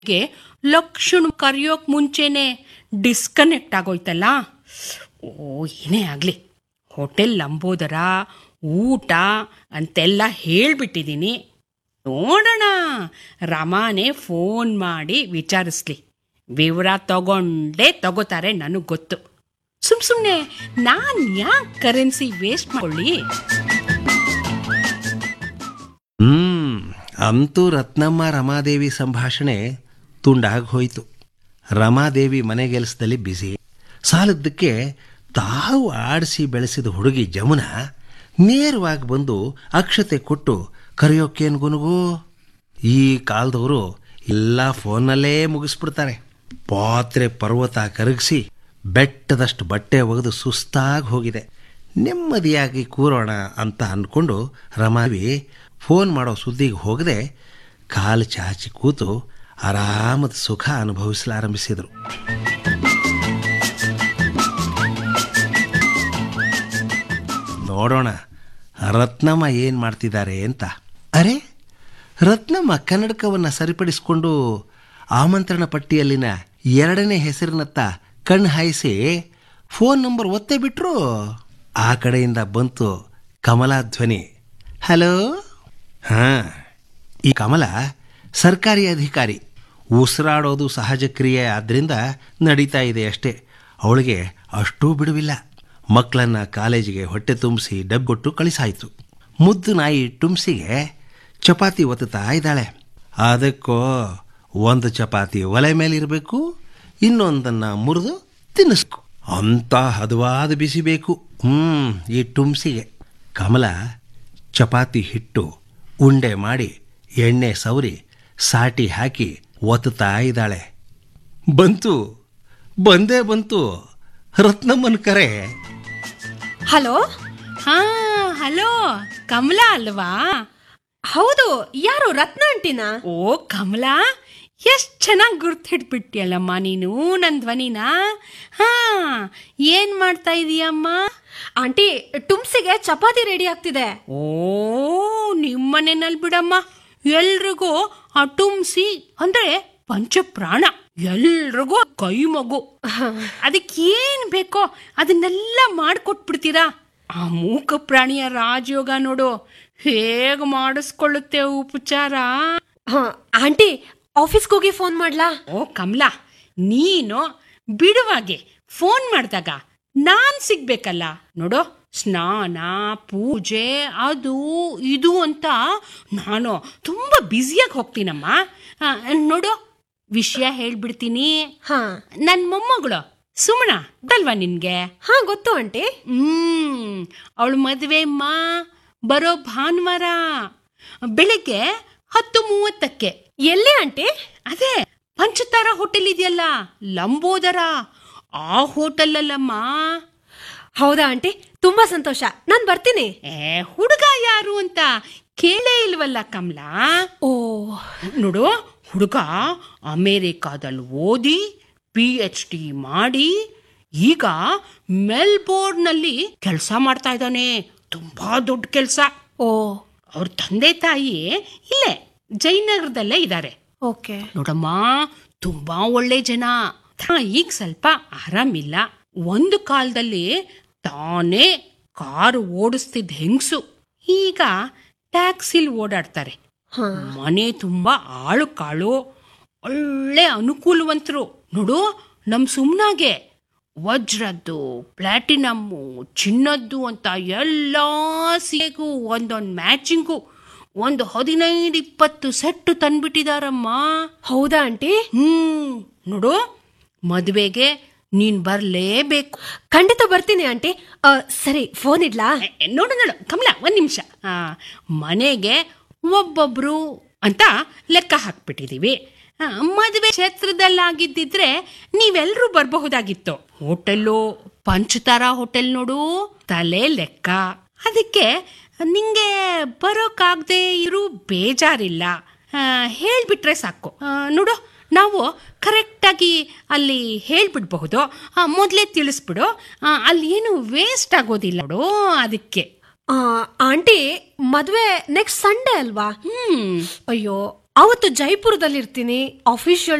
ಗೆ ಲಕ್ಷಣ ಕರೆಯೋಕ್ ಮುಂಚೆನೆ ಡಿಸ್ಕನೆಕ್ಟ್ ಆಗೋಯ್ತಲ್ಲ ಓ ಏನೇ ಆಗಲಿ ಹೋಟೆಲ್ ಲಂಬೋದರ ಊಟ ಅಂತೆಲ್ಲ ಹೇಳ್ಬಿಟ್ಟಿದ್ದೀನಿ ನೋಡೋಣ ರಮಾನೆ ಫೋನ್ ಮಾಡಿ ವಿಚಾರಿಸ್ಲಿ ವಿವರ ತಗೊಂಡೇ ತಗೋತಾರೆ ನನಗೆ ಗೊತ್ತು ಸುಮ್ ಸುಮ್ಮನೆ ನಾನು ಯಾಕೆ ಕರೆನ್ಸಿ ವೇಸ್ಟ್ ಮಾಡ್ಕೊಳ್ಳಿ ಹ್ಮ್ ಅಂತೂ ರತ್ನಮ್ಮ ರಮಾದೇವಿ ಸಂಭಾಷಣೆ ತುಂಡಾಗಿ ಹೋಯಿತು ರಮಾದೇವಿ ಮನೆಗೆಲಸದಲ್ಲಿ ಬಿಸಿ ಸಾಲದ್ದಕ್ಕೆ ತಾವು ಆಡಿಸಿ ಬೆಳೆಸಿದ ಹುಡುಗಿ ಜಮುನ ನೇರವಾಗಿ ಬಂದು ಅಕ್ಷತೆ ಕೊಟ್ಟು ಕರೆಯೋಕ್ಕೇನು ಗುನುಗು ಈ ಕಾಲದವರು ಎಲ್ಲ ಫೋನ್ನಲ್ಲೇ ಮುಗಿಸ್ಬಿಡ್ತಾರೆ ಪಾತ್ರೆ ಪರ್ವತ ಕರಗಿಸಿ ಬೆಟ್ಟದಷ್ಟು ಬಟ್ಟೆ ಒಗೆದು ಸುಸ್ತಾಗಿ ಹೋಗಿದೆ ನೆಮ್ಮದಿಯಾಗಿ ಕೂರೋಣ ಅಂತ ಅಂದ್ಕೊಂಡು ರಮಾವಿ ಫೋನ್ ಮಾಡೋ ಸುದ್ದಿಗೆ ಹೋಗದೆ ಕಾಲು ಚಾಚಿ ಕೂತು ಆರಾಮದ ಸುಖ ಅನುಭವಿಸಲಾರಂಭಿಸಿದರು ನೋಡೋಣ ರತ್ನಮ್ಮ ಏನು ಮಾಡ್ತಿದ್ದಾರೆ ಅಂತ ಅರೆ ರತ್ನಮ್ಮ ಕನ್ನಡಕವನ್ನು ಸರಿಪಡಿಸಿಕೊಂಡು ಆಮಂತ್ರಣ ಪಟ್ಟಿಯಲ್ಲಿನ ಎರಡನೇ ಹೆಸರಿನತ್ತ ಕಣ್ಣು ಹಾಯಿಸಿ ಫೋನ್ ನಂಬರ್ ಒತ್ತೇ ಬಿಟ್ರು ಆ ಕಡೆಯಿಂದ ಬಂತು ಕಮಲಾ ಧ್ವನಿ ಹಲೋ ಹಾಂ ಈ ಕಮಲ ಸರ್ಕಾರಿ ಅಧಿಕಾರಿ ಉಸಿರಾಡೋದು ಸಹಜ ಕ್ರಿಯೆ ಆದ್ದರಿಂದ ನಡೀತಾ ಇದೆ ಅಷ್ಟೇ ಅವಳಿಗೆ ಅಷ್ಟೂ ಬಿಡುವಿಲ್ಲ ಮಕ್ಕಳನ್ನ ಕಾಲೇಜಿಗೆ ಹೊಟ್ಟೆ ತುಂಬಿಸಿ ಡಬ್ಗೊಟ್ಟು ಕಳಿಸಾಯಿತು ಮುದ್ದು ನಾಯಿ ಟುಮ್ಸಿಗೆ ಚಪಾತಿ ಒತ್ತುತ್ತಾ ಇದ್ದಾಳೆ ಅದಕ್ಕೋ ಒಂದು ಚಪಾತಿ ಒಲೆ ಮೇಲಿರಬೇಕು ಇನ್ನೊಂದನ್ನು ಮುರಿದು ತಿನ್ನಿಸ್ಕು ಅಂತ ಹದವಾದ ಬಿಸಿ ಬೇಕು ಹ್ಞೂ ಈ ಟುಮ್ಸಿಗೆ ಕಮಲ ಚಪಾತಿ ಹಿಟ್ಟು ಉಂಡೆ ಮಾಡಿ ಎಣ್ಣೆ ಸವರಿ ಸಾಟಿ ಹಾಕಿ ಒತ್ತುತ್ತಾ ಇದ್ದಾಳೆ ಬಂತು ಬಂದೇ ಬಂತು ರತ್ನಮ್ಮನ ಕರೆ ಹಲೋ ಹಾ ಹಲೋ ಕಮಲಾ ಅಲ್ವಾ ಹೌದು ಯಾರು ರತ್ನ ಅಂಟಿನಾ ಓ ಕಮಲಾ ಎಷ್ಟ್ ಚೆನ್ನಾಗಿ ಗುರ್ತು ಹಿಡ್ಬಿಟ್ಟಿಯಲ್ಲಮ್ಮ ನೀನು ನನ್ನ ಧ್ವನಿನ ಹಾ ಏನ್ ಮಾಡ್ತಾ ಇದೀಯಮ್ಮ ಆಂಟಿ ಟುಮ್ಸಿಗೆ ಚಪಾತಿ ರೆಡಿ ಆಗ್ತಿದೆ ಓ ನಿಮ್ಮನೆನಲ್ಲಿ ಬಿಡಮ್ಮ ಎಲ್ರಿಗೂ ಆ ಟುಮ್ಸಿ ಅಂದ್ರೆ ಪಂಚಪ್ರಾಣ ಎಲ್ರಿಗೂ ಕೈ ಮಗು ಅದಕ್ಕೆ ಏನ್ ಬೇಕೋ ಅದನ್ನೆಲ್ಲ ಮಾಡ್ಕೊಟ್ಬಿಡ್ತೀರಾ ಆ ಮೂಕ ಪ್ರಾಣಿಯ ರಾಜಯೋಗ ನೋಡು ಹೇಗ್ ಮಾಡಿಸ್ಕೊಳ್ಳುತ್ತೆ ಉಪಚಾರ ಹ, ಆಂಟಿ ಆಫೀಸ್ಗೆ ಹೋಗಿ ಫೋನ್ ಮಾಡ್ಲಾ ಓ ಕಮಲಾ ನೀನು ಬಿಡುವಾಗೆ ಫೋನ್ ಮಾಡಿದಾಗ ನಾನ್ ಸಿಗ್ಬೇಕಲ್ಲ ನೋಡು ಸ್ನಾನ ಪೂಜೆ ಅದು ಇದು ಅಂತ ನಾನು ತುಂಬಾ ಬ್ಯುಸಿಯಾಗಿ ಹೋಗ್ತೀನಮ್ಮ ಆ, ನೋಡು ವಿಷಯ ಹೇಳ್ಬಿಡ್ತೀನಿ ಹಾ ನನ್ನ ಮೊಮ್ಮಗಳು ಸುಮಣ ಗೊತ್ತಲ್ವಾ ನಿನ್ಗೆ ಹಾ ಗೊತ್ತು ಆಂಟಿ ಹ್ಮ್ ಅವಳು ಮದುವೆ ಅಮ್ಮ ಬರೋ ಭಾನುವಾರ ಬೆಳಿಗ್ಗೆ ಹತ್ತು ಮೂವತ್ತಕ್ಕೆ ಎಲ್ಲಿ ಆಂಟಿ ಅದೇ ಪಂಚತಾರ ಹೋಟೆಲ್ ಇದೆಯಲ್ಲ ಲಂಬೋದರ ಆ ಹೋಟೆಲ್ ಅಲ್ಲಮ್ಮ ಹೌದಾ ಆಂಟಿ ತುಂಬಾ ಸಂತೋಷ ನಾನ್ ಬರ್ತೀನಿ ಏ ಹುಡುಗ ಯಾರು ಅಂತ ಕೇಳೇ ಇಲ್ವಲ್ಲ ಕಮಲಾ ಓ ನೋಡು ಹುಡುಗ ಅಮೇರಿಕಾದಲ್ಲಿ ಓದಿ ಪಿ ಎಚ್ ಡಿ ಮಾಡಿ ಈಗ ಮೆಲ್ಬೋರ್ನ್ನಲ್ಲಿ ಕೆಲಸ ಮಾಡ್ತಾ ಇದ್ದಾನೆ ತುಂಬಾ ದೊಡ್ಡ ಕೆಲಸ ಓ ಅವ್ರ ತಂದೆ ತಾಯಿ ಇಲ್ಲೇ ಜಯನಗರದಲ್ಲೇ ಇದ್ದಾರೆ ಓಕೆ ನೋಡಮ್ಮ ತುಂಬಾ ಒಳ್ಳೆ ಜನ ಹಾ, ಈಗ ಸ್ವಲ್ಪ ಆರಾಮಿಲ್ಲ ಒಂದು ಕಾಲದಲ್ಲಿ ತಾನೇ ಕಾರು ಓಡಿಸ್ತಿದ್ದ ಹೆಂಗಸು ಈಗ ಟ್ಯಾಕ್ಸಿಲ್ ಓಡಾಡ್ತಾರೆ ಹಾ ಮನೆ ತುಂಬಾ ಆಳು ಕಾಳು ಒಳ್ಳೆ ಅನುಕೂಲವಂತರು ನೋಡು ನಮ್ ಸುಮ್ನಾಗೆ ವಜ್ರದ್ದು ಪ್ಲಾಟಿನಮ್ಮು ಚಿನ್ನದ್ದು ಅಂತ ಎಲ್ಲ ಸೀಗೂ ಒಂದೊಂದು ಮ್ಯಾಚಿಂಗು ಒಂದು ಹದಿನೈದು ಇಪ್ಪತ್ತು ಸೆಟ್ಟು ತಂದ್ಬಿಟ್ಟಿದಾರಮ್ಮ ಹೌದಾ ಆಂಟಿ ಹ್ಮ್ ನೋಡು ಮದುವೆಗೆ ನೀನ್ ಬರ್ಲೇಬೇಕು ಖಂಡಿತ ಬರ್ತೀನಿ ಆಂಟಿ ಆ, ಸರಿ ಫೋನ್ ಇಡ್ಲಾ ಎ, ಎ, ನೋಡು ನೋಡು ಕಮಲ ಒಂದ್ ನಿಮಿಷ ಆ, ಮನೆಗೆ ಒಬ್ಬೊಬ್ರು ಅಂತ ಲೆಕ್ಕ ಹಾಕ್ಬಿಟ್ಟಿದೀವಿ ಆ, ಮದುವೆ ಕ್ಷೇತ್ರದಲ್ಲಾಗಿದ್ದಿದ್ರೆ ನೀವೆಲ್ಲರೂ ಬರಬಹುದಾಗಿತ್ತು ಹೋಟೆಲ್ಲು ಪಂಚತಾರ ಹೋಟೆಲ್ ನೋಡು ತಲೆ ಲೆಕ್ಕ ಅದಕ್ಕೆ ನಿಂಗೆ ಬರೋಕ್ಕಾಗದೆ ಇರು ಬೇಜಾರಿಲ್ಲ ಆ, ಹೇಳ್ಬಿಟ್ರೆ ಸಾಕು ಆ, ನೋಡು ನಾವು ಕರೆಕ್ಟಾಗಿ ಅಲ್ಲಿ ಹೇಳ್ಬಿಡ್ಬಹುದು ಮೊದಲೇ ತಿಳಿಸ್ಬಿಡು ಆ, ಅಲ್ಲಿ ಏನು ವೇಸ್ಟ್ ಆಗೋದಿಲ್ಲ ನೋಡು ಅದಕ್ಕೆ ಆ, ಆಂಟಿ ಮದ್ವೆ ನೆಕ್ಸ್ಟ್ ಸಂಡೇ ಅಲ್ವಾ ಹ್ಮ್ ಅಯ್ಯೋ ಅವತ್ತು ಜೈಪುರದಲ್ಲಿರ್ತೀನಿ ಅಫಿಷಿಯಲ್